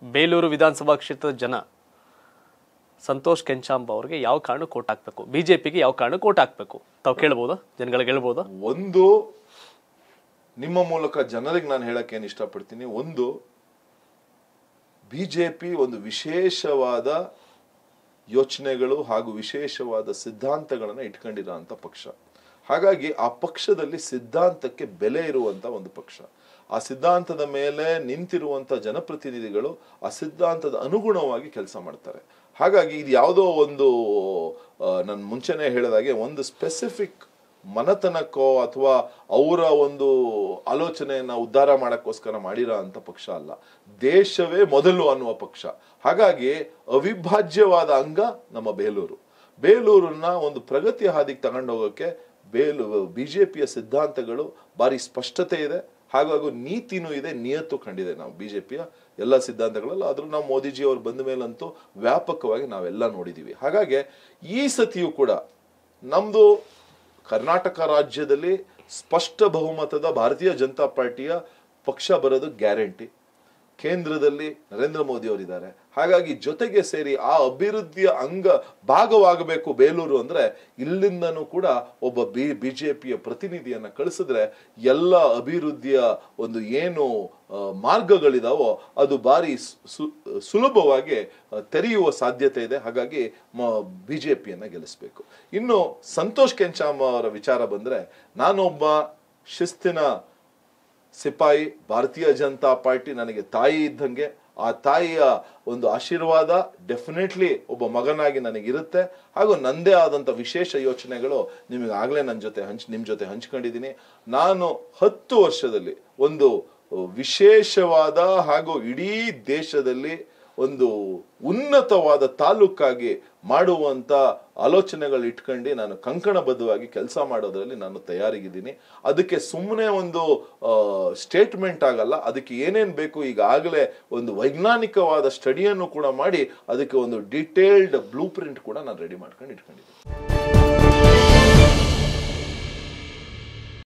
ಬೇಲೂರು ವಿಧಾನಸಭಾ ಕ್ಷೇತ್ರದ ಜನ ಸಂತೋಷ್ ಕೆಂಚಾಂಬ ಅವ್ರಿಗೆ ಯಾವ ಕಾರಣಕ್ಕೆ ಓಟ್ ಹಾಕ್ಬೇಕು ಬಿಜೆಪಿಗೆ ಯಾವ ಕಾರಣಕ್ಕೆ ಓಟ್ ಹಾಕ್ಬೇಕು ತಾವು ಕೇಳ್ಬೋದಾ ಜನಗಳಿಗೆ ಹೇಳ್ಬೋದಾ ಒಂದು ನಿಮ್ಮ ಮೂಲಕ ಜನರಿಗೆ ನಾನು ಹೇಳಕ್ಕೆ ಏನು ಇಷ್ಟಪಡ್ತೀನಿ ಒಂದು ಬಿಜೆಪಿ ಒಂದು ವಿಶೇಷವಾದ ಯೋಚನೆಗಳು ಹಾಗೂ ವಿಶೇಷವಾದ ಸಿದ್ಧಾಂತಗಳನ್ನು ಇಟ್ಕೊಂಡಿರೋ ಅಂತ ಪಕ್ಷ ಹಾಗಾಗಿ ಆ ಪಕ್ಷದಲ್ಲಿ ಸಿದ್ಧಾಂತಕ್ಕೆ ಬೆಲೆ ಇರುವಂತ ಒಂದು ಪಕ್ಷ ಆ ಸಿದ್ಧಾಂತದ ಮೇಲೆ ನಿಂತಿರುವಂತ ಜನಪ್ರತಿನಿಧಿಗಳು ಆ ಸಿದ್ಧಾಂತದ ಅನುಗುಣವಾಗಿ ಕೆಲಸ ಮಾಡ್ತಾರೆ ಹಾಗಾಗಿ ಇದು ಯಾವುದೋ ಒಂದು ನಾನು ಮುಂಚೆನೆ ಹೇಳಿದಾಗೆ ಒಂದು ಸ್ಪೆಸಿಫಿಕ್ ಮನತನಕ್ಕೋ ಅಥವಾ ಅವರ ಒಂದು ಆಲೋಚನೆಯನ್ನ ಉದ್ಧಾರ ಮಾಡಕ್ಕೋಸ್ಕರ ಮಾಡಿರೋ ಅಂತ ಪಕ್ಷ ಅಲ್ಲ ದೇಶವೇ ಮೊದಲು ಅನ್ನುವ ಪಕ್ಷ ಹಾಗಾಗಿ ಅವಿಭಾಜ್ಯವಾದ ಅಂಗ ನಮ್ಮ ಬೇಲೂರು ಬೇಲೂರನ್ನ ಒಂದು ಪ್ರಗತಿ ಹಾದಿಗೆ ತಗೊಂಡೋಗಕ್ಕೆ ಬೇಲು ಬಿಜೆಪಿಯ ಸಿದ್ಧಾಂತಗಳು ಭಾರಿ ಸ್ಪಷ್ಟತೆ ಇದೆ ಹಾಗಾಗಿ ನೀತಿನೂ ಇದೆ ನಿಯತ್ತು ಕಂಡಿದೆ ನಾವು ಬಿಜೆಪಿಯ ಎಲ್ಲ ಸಿದ್ಧಾಂತಗಳಲ್ಲ ಆದ್ರೂ ನಾವು ಮೋದಿಜಿ ಅವ್ರು ಬಂದ ಮೇಲಂತೂ ವ್ಯಾಪಕವಾಗಿ ನಾವೆಲ್ಲ ನೋಡಿದೀವಿ ಹಾಗಾಗಿ ಈ ಸತಿಯೂ ಕೂಡ ನಮ್ದು ಕರ್ನಾಟಕ ರಾಜ್ಯದಲ್ಲಿ ಸ್ಪಷ್ಟ ಬಹುಮತದ ಭಾರತೀಯ ಜನತಾ ಪಾರ್ಟಿಯ ಪಕ್ಷ ಬರೋದು ಗ್ಯಾರಂಟಿ ಕೇಂದ್ರದಲ್ಲಿ ನರೇಂದ್ರ ಮೋದಿ ಅವರಿದ್ದಾರೆ ಹಾಗಾಗಿ ಜೊತೆಗೆ ಸೇರಿ ಆ ಅಭಿವೃದ್ಧಿಯ ಅಂಗ ಭಾಗವಾಗಬೇಕು ಬೇಲೂರು ಅಂದ್ರೆ ಇಲ್ಲಿಂದನೂ ಕೂಡ ಒಬ್ಬ ಬಿ ಬಿಜೆಪಿಯ ಪ್ರತಿನಿಧಿಯನ್ನ ಕಳಿಸಿದ್ರೆ ಎಲ್ಲ ಅಭಿವೃದ್ಧಿಯ ಒಂದು ಏನು ಆ, ಮಾರ್ಗಗಳಿದಾವೋ ಅದು ಬಾರಿ ಸು- ಸುಲಭವಾಗಿ ಆ, ತೆರೆಯುವ ಸಾಧ್ಯತೆ ಇದೆ ಹಾಗಾಗಿ ಬಿಜೆಪಿಯನ್ನ ಗೆಲ್ಲಿಸ್ಬೇಕು ಇನ್ನು ಸಂತೋಷ್ ಕೆಂಚಾಮ ಅವರ ವಿಚಾರ ಬಂದ್ರೆ ನಾನೊಬ್ಬ ಶಿಸ್ತಿನ ಸಿಪಾಯಿ ಭಾರತೀಯ ಜನತಾ ಪಾರ್ಟಿ ನನಗೆ ತಾಯಿ ಇದ್ದಂಗೆ ಆ ತಾಯಿಯ ಒಂದು ಆಶೀರ್ವಾದ ಡೆಫಿನೆಟ್ಲಿ ಒಬ್ಬ ಮಗನಾಗಿ ನನಗಿರುತ್ತೆ ಹಾಗೂ ನಂದೇ ಆದಂತ ವಿಶೇಷ ಯೋಚನೆಗಳು ನಿಮಗೆ ಆಗ್ಲೇ ನನ್ನ ಜೊತೆ ಹಂಚ್ ನಿಮ್ ಜೊತೆ ಹಂಚ್ಕೊಂಡಿದ್ದೀನಿ ನಾನು ಹತ್ತು ವರ್ಷದಲ್ಲಿ ಒಂದು ವಿಶೇಷವಾದ ಹಾಗೂ ಇಡೀ ದೇಶದಲ್ಲಿ ಒಂದು ಉನ್ನತವಾದ ತಾಲೂಕಾಗಿ ಮಾಡುವಂತ ಆಲೋಚನೆಗಳು ಇಟ್ಕೊಂಡು ನಾನು ಕಂಕಣಬದ್ಧವಾಗಿ ಕೆಲಸ ಮಾಡೋದ್ರಲ್ಲಿ ನಾನು ತಯಾರಿಗಿದ್ದೀನಿ ಅದಕ್ಕೆ ಸುಮ್ಮನೆ ಒಂದು ಸ್ಟೇಟ್ಮೆಂಟ್ ಆಗಲ್ಲ ಅದಕ್ಕೆ ಏನೇನ್ ಬೇಕು ಈಗಾಗಲೇ ಒಂದು ವೈಜ್ಞಾನಿಕವಾದ ಸ್ಟಡಿಯನ್ನು ಕೂಡ ಮಾಡಿ ಅದಕ್ಕೆ ಒಂದು ಡಿಟೇಲ್ಡ್ ಬ್ಲೂ ಪ್ರಿಂಟ್ ಕೂಡ ನಾನು ರೆಡಿ ಮಾಡ್ಕೊಂಡು ಇಟ್ಕೊಂಡಿದ್ದೀನಿ